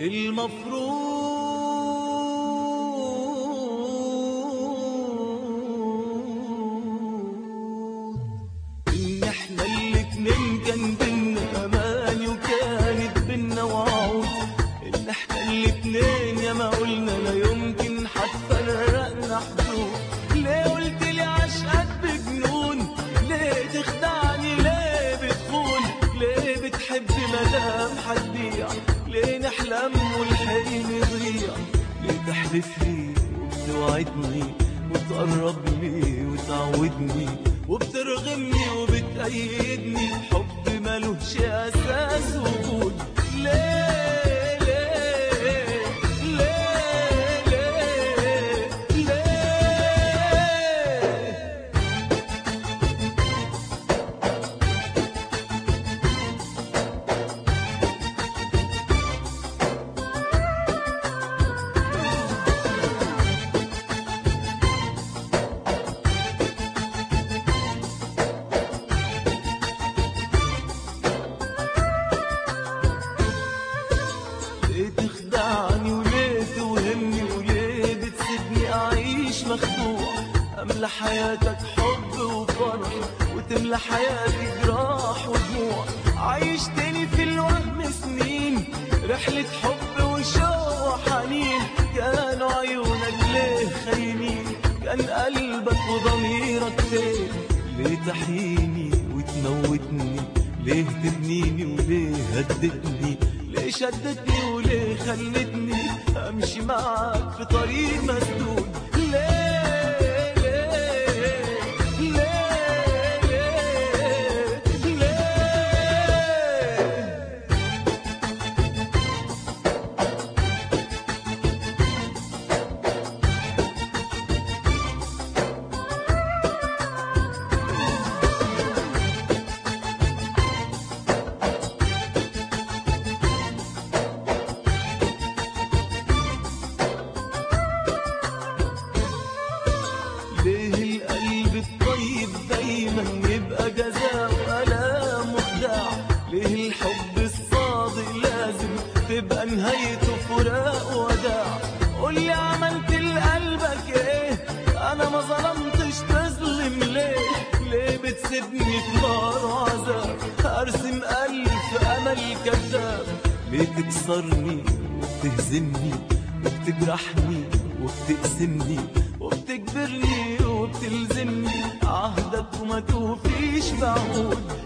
المفروض ان احنا الاتنين كان بينا اماني وكانت بينا وعود ان احنا الاتنين يا ما قلنا لا يمكن هتفرقنا حدود ليه قلت لي عشقك بجنون ليه تخدعني ليه بتخون ليه بتحب مدام هتبيع ليه نحلم والحلم يضيع ليه تحلف لي وبتوعدني وتقرب لي وتعودني وبترغمني وبتأيدني حب ملوش أساس وجود ليه ليه ليه ليه ليه ليه تخدعني وليه توهمني وليه بتسيبني أعيش مخدوع أملى حياتك حب وفرح وتملى حياتي جراح ودموع عيشتني في الوهم سنين رحلة حب وشوق وحنين كانوا عيونك ليه خاينين كان قلبك وضميرك فين ليه تحييني وتموتني ليه تبنيني وليه هدتني ليه شدتني وليه خلتني امشي معاك في طريق مسدود ليه ليه ليه ليه ليه ليه القلب الطيب دايما يبقى جزاء وألام وخداع ليه الحب الصادق لازم تبقى نهايته فراق وداع قولي عملت لقلبك ايه انا ما ظلمتش تظلم ليه ليه بتسيبني في نار وعذاب ارسم الف امل كذاب ليه تكسرني وبتهزمني وبتجرحني وبتقسمني وبتجبرني وبتلزمني عهدك وما توفيش بعود